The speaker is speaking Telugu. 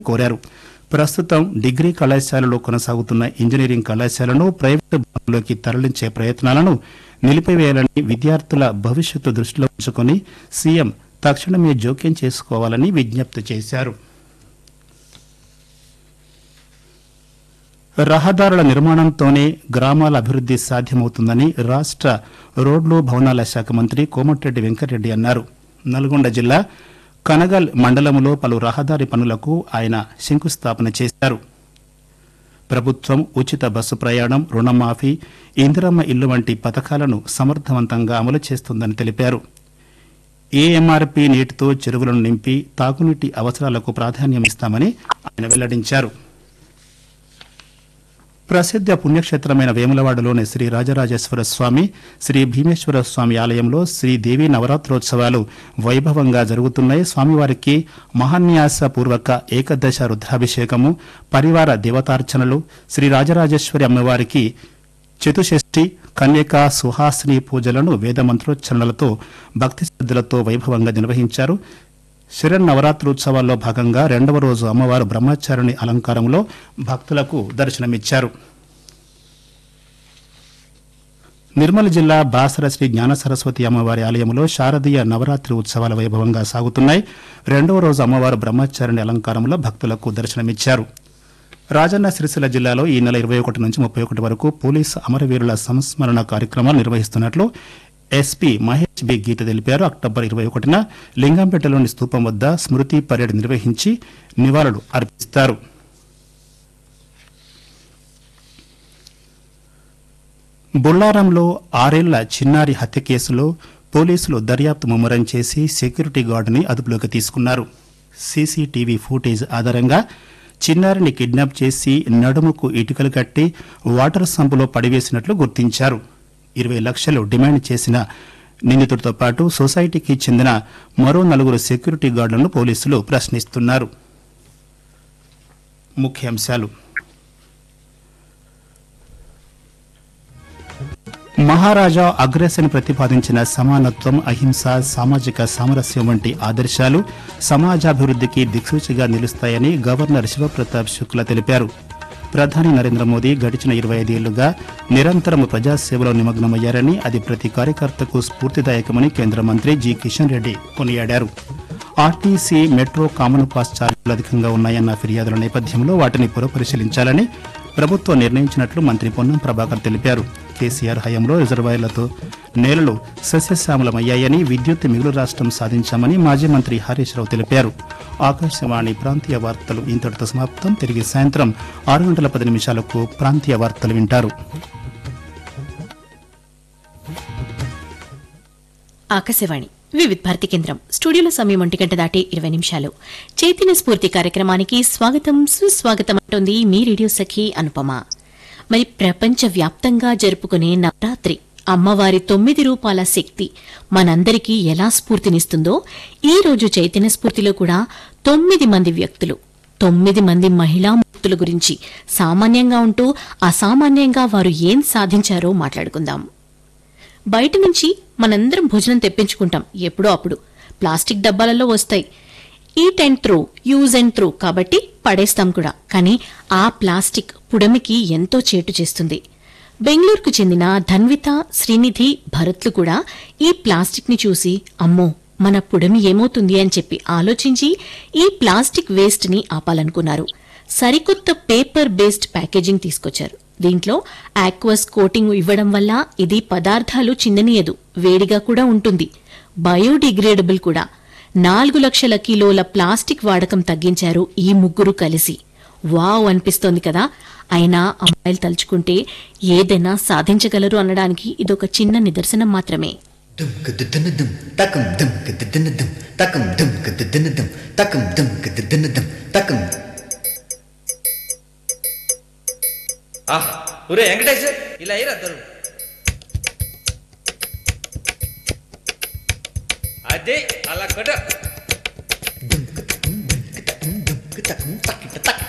కోరారు ప్రస్తుతం డిగ్రీ కళాశాలలో కొనసాగుతున్న ఇంజనీరింగ్ కళాశాలను ప్రైవేటు భాగంలోకి తరలించే ప్రయత్నాలను నిలిపివేయాలని విద్యార్థుల భవిష్యత్తు దృష్టిలో ఉంచుకొని సీఎం తక్షణమే జోక్యం చేసుకోవాలని విజ్ఞప్తి చేశారు రహదారుల నిర్మాణంతోనే గ్రామాల అభివృద్ది సాధ్యమవుతుందని రాష్ట్ర రోడ్లు భవనాల శాఖ మంత్రి కోమటిరెడ్డి వెంకటరెడ్డి అన్నారు నల్గొండ జిల్లా కనగల్ మండలంలో పలు రహదారి పనులకు ఆయన శంకుస్థాపన చేశారు ప్రభుత్వం ఉచిత బస్సు ప్రయాణం రుణమాఫీ ఇందిరమ్మ ఇల్లు వంటి పథకాలను సమర్థవంతంగా అమలు చేస్తుందని తెలిపారు ఏఎంఆర్పీ నీటితో చెరువులను నింపి తాగునీటి అవసరాలకు ప్రాధాన్యం ఇస్తామని ఆయన వెల్లడించారు ప్రసిద్ధ పుణ్యక్షేత్రమైన వేములవాడలోని శ్రీ రాజరాజేశ్వర స్వామి శ్రీ భీమేశ్వర స్వామి ఆలయంలో శ్రీదేవి నవరాత్రోత్సవాలు వైభవంగా జరుగుతున్నాయి స్వామివారికి మహాన్యాస పూర్వక ఏకదశ రుద్రాభిషేకము పరివార దేవతార్చనలు శ్రీ రాజరాజేశ్వరి అమ్మవారికి చతుషష్ఠి కన్యక సుహాసిని పూజలను వేద మంత్రోచ్చరణలతో భక్తి శ్రద్ధలతో వైభవంగా నిర్వహించారు శరన్నవరాత్రోత్సవాల్లో భాగంగా రెండవ రోజు అమ్మవారు బ్రహ్మచారిణి అలంకారంలో భక్తులకు దర్శనమిచ్చారు నిర్మల్ జిల్లా బాసర శ్రీ జ్ఞాన సరస్వతి అమ్మవారి ఆలయంలో శారదీయ నవరాత్రి ఉత్సవాల వైభవంగా సాగుతున్నాయి రెండవ రోజు అమ్మవారు బ్రహ్మచారిణి అలంకారంలో భక్తులకు దర్శనమిచ్చారు రాజన్న సిరిసిల్ల జిల్లాలో ఈ నెల ఇరవై ఒకటి నుంచి ముప్పై ఒకటి వరకు పోలీసు అమరవీరుల సంస్మరణ కార్యక్రమాలు నిర్వహిస్తున్నట్లు ఎస్పీ మహేష్ బి గీత తెలిపారు అక్టోబర్ ఇరవై ఒకటిన లింగంపేటలోని స్తూపం వద్ద స్మృతి పరేడ్ నిర్వహించి నివాళులు అర్పిస్తారు బుల్లారంలో ఆరేళ్ల చిన్నారి హత్య కేసులో పోలీసులు దర్యాప్తు ముమ్మరం చేసి సెక్యూరిటీ గార్డుని అదుపులోకి తీసుకున్నారు సీసీటీవీ ఫుటేజ్ ఆధారంగా చిన్నారిని కిడ్నాప్ చేసి నడుముకు ఇటుకలు కట్టి వాటర్ సంపులో పడివేసినట్లు గుర్తించారు ఇరవై లక్షలు డిమాండ్ చేసిన నిందితుడితో పాటు సొసైటీకి చెందిన మరో నలుగురు సెక్యూరిటీ గార్డులను పోలీసులు ప్రశ్నిస్తున్నారు ముఖ్యాంశాలు మహారాజా అగ్రసేన్ ప్రతిపాదించిన సమానత్వం అహింస సామాజిక సామరస్యం వంటి ఆదర్శాలు సమాజాభివృద్ధికి దిక్సూచిగా నిలుస్తాయని గవర్నర్ శివప్రతాప్ శుక్లా తెలిపారు ప్రధాని నరేంద్ర మోదీ గడిచిన ఇరవై ఐదేళ్లుగా నిరంతరం ప్రజాసేవలో నిమగ్నమయ్యారని అది ప్రతి కార్యకర్తకు స్ఫూర్తిదాయకమని కేంద్ర మంత్రి జి కిషన్ రెడ్డి కొనియాడారు ఆర్టీసీ మెట్రో కామన్ పాస్ ఛార్జీలు అధికంగా ఉన్నాయన్న ఫిర్యాదుల నేపథ్యంలో వాటిని పునఃపరిశీలించాలని ప్రభుత్వం నిర్ణయించినట్లు మంత్రి పొన్నం ప్రభాకర్ తెలిపారు కేసీఆర్ హయాంలో రిజర్వాయర్లతో నేలలు సస్యశ్యామలమయ్యాయని విద్యుత్ మిగులు రాష్ట్రం సాధించామని మాజీ మంత్రి హరీష్ రావు తెలిపారు ఆకాశవాణి ప్రాంతీయ వార్తలు ఇంతటితో సమాప్తం తిరిగి సాయంత్రం ఆరు గంటల పది నిమిషాలకు ప్రాంతీయ వార్తలు వింటారు ఆకాశవాణి వివిధ్ భారతి కేంద్రం స్టూడియోలో సమయం ఒంటి గంట దాటి ఇరవై నిమిషాలు చైతన్య స్ఫూర్తి కార్యక్రమానికి స్వాగతం సుస్వాగతం అంటోంది మీ రేడియో సఖి అనుపమ మరి ప్రపంచ వ్యాప్తంగా జరుపుకునే నవరాత్రి అమ్మవారి తొమ్మిది రూపాల శక్తి మనందరికీ ఎలా స్ఫూర్తినిస్తుందో ఈ రోజు చైతన్య స్ఫూర్తిలో కూడా తొమ్మిది మంది వ్యక్తులు తొమ్మిది మంది మహిళా మూర్తుల గురించి సామాన్యంగా ఉంటూ అసామాన్యంగా వారు ఏం సాధించారో మాట్లాడుకుందాం బయట నుంచి మనందరం భోజనం తెప్పించుకుంటాం ఎప్పుడో అప్పుడు ప్లాస్టిక్ డబ్బాలలో వస్తాయి eat and throw use and throw కాబట్టి పడేస్తాం కూడా కానీ ఆ ప్లాస్టిక్ పుడమికి ఎంతో చేటు చేస్తుంది బెంగళూరుకు చెందిన ధన్విత శ్రీనిధి భరత్లు కూడా ఈ ప్లాస్టిక్ ని చూసి అమ్మో మన పుడమి ఏమవుతుంది అని చెప్పి ఆలోచించి ఈ ప్లాస్టిక్ వేస్ట్ ని ఆపాలనుకున్నారు సరికొత్త పేపర్ బేస్డ్ ప్యాకేజింగ్ తీసుకొచ్చారు దీంట్లో ఆక్వస్ కోటింగ్ ఇవ్వడం వల్ల ఇది పదార్థాలు చిందనీయదు వేడిగా కూడా ఉంటుంది బయోడిగ్రేడబుల్ కూడా నాలుగు లక్షల కిలోల ప్లాస్టిక్ వాడకం తగ్గించారు ఈ ముగ్గురు కలిసి వావ్ అనిపిస్తోంది కదా అయినా అమ్మాయిలు తలుచుకుంటే ఏదైనా సాధించగలరు అనడానికి ఇదొక చిన్న నిదర్శనం మాత్రమే dum kadidin dum takam dum kadidin dum takam dum kadidin dum takam dum kadidin dum takam ఆహ్ ఒరే వెంకటేష్ ఇలా అయ్యారు అద్దరు అదే అలా కొట్ట dum kadidin dum kadidin dum kadidin takita tak